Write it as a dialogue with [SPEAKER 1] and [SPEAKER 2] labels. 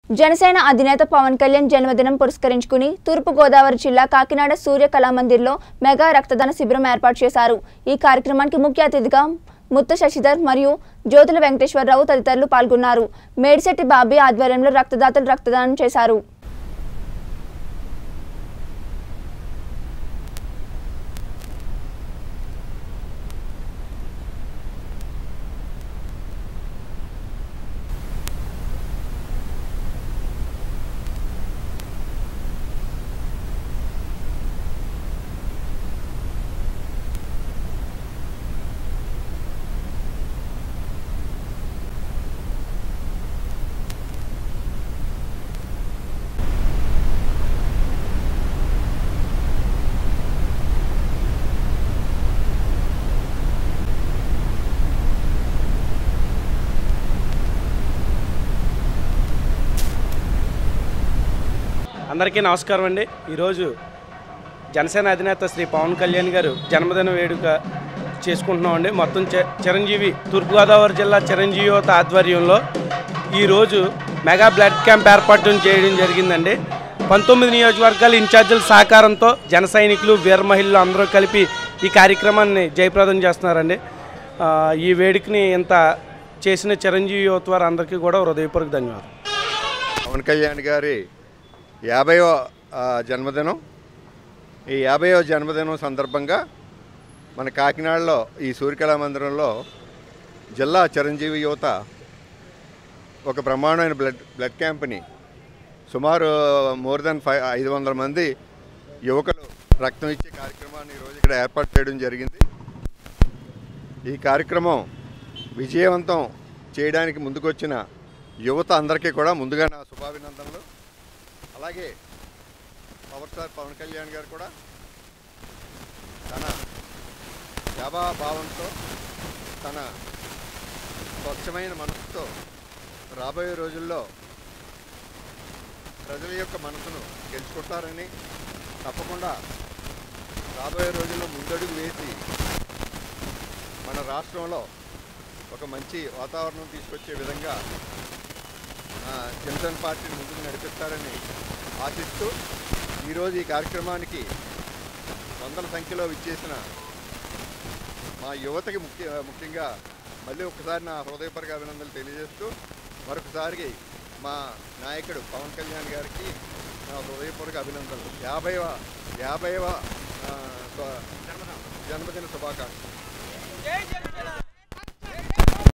[SPEAKER 1] జనసేన అధినేత పవన్ కళ్యాణ్ జన్మదినం పురస్కరించుకుని తూర్పుగోదావరి జిల్లా కాకినాడ సూర్య కళామందిర్లో మెగా రక్తదాన శిబిరం ఏర్పాటు చేశారు ఈ కార్యక్రమానికి ముఖ్య అతిథిగా ముత్త శశిధర్ మరియు జ్యోతుల వెంకటేశ్వరరావు తదితరులు పాల్గొన్నారు మేడిశెట్టి బాబీ ఆధ్వర్యంలో రక్తదాతలు రక్తదానం చేశారు
[SPEAKER 2] అందరికీ నమస్కారం అండి ఈరోజు జనసేన అధినేత శ్రీ పవన్ కళ్యాణ్ గారు జన్మదిన వేడుక చేసుకుంటున్నాం అండి మొత్తం చ- చిరంజీవి తూర్పుగోదావరి జిల్లా చిరంజీవి యువత ఆధ్వర్యంలో ఈరోజు మెగా బ్లడ్ క్యాంప్ ఏర్పాటు చేయడం జరిగిందండి పంతొమ్మిది నియోజకవర్గాల ఇన్ఛార్జీల సహకారంతో జన సైనికులు వీర మహిళలు అందరూ కలిపి ఈ కార్యక్రమాన్ని జయప్రదం చేస్తున్నారండి ఆ, ఈ వేడుకని ఇంత చేసిన చిరంజీవి యువత వారు అందరికీ కూడా హృదయపూర్వక ధన్యవాదాలు
[SPEAKER 3] పవన్ కళ్యాణ్ గారి యాభైవ జన్మదినం ఈ యాభైవ జన్మదినం సందర్భంగా మన కాకినాడలో ఈ సూర్యకళా మందిరంలో జిల్లా చిరంజీవి యువత ఒక బ్రహ్మాండమైన బ్లడ్ బ్లడ్ క్యాంప్ని సుమారు మోర్ దెన్ ఫైవ్ ఐదు వందల మంది యువకులు రక్తం ఇచ్చే కార్యక్రమాన్ని ఈరోజు ఇక్కడ ఏర్పాటు చేయడం జరిగింది ఈ కార్యక్రమం విజయవంతం చేయడానికి ముందుకొచ్చిన యువత అందరికీ కూడా ముందుగా నా శుభాభినందనలు అలాగే పవర్ స్టార్ పవన్ కళ్యాణ్ గారు కూడా తన సేవా భావంతో తన స్వచ్ఛమైన మనసుతో రాబోయే రోజుల్లో ప్రజల యొక్క మనసును గెలుచుకుంటారని తప్పకుండా రాబోయే రోజుల్లో ముందడుగు వేసి మన రాష్ట్రంలో ఒక మంచి వాతావరణం తీసుకొచ్చే విధంగా ఆ, జనసేన పార్టీని ముందుకు నడిపిస్తారని ఆశిస్తూ ఈరోజు ఈ కార్యక్రమానికి వందల సంఖ్యలో విచ్చేసిన మా యువతకి ముఖ్య ముఖ్యంగా మళ్ళీ ఒకసారి నా హృదయపరక అభినందనలు తెలియజేస్తూ మరొకసారి మా నాయకుడు పవన్ కళ్యాణ్ గారికి నా హృదయపూర్వక అభినందనలు యాభైవ యాభైవ ఆ, స్వ- జన్మదిన శుభాకాంక్షలు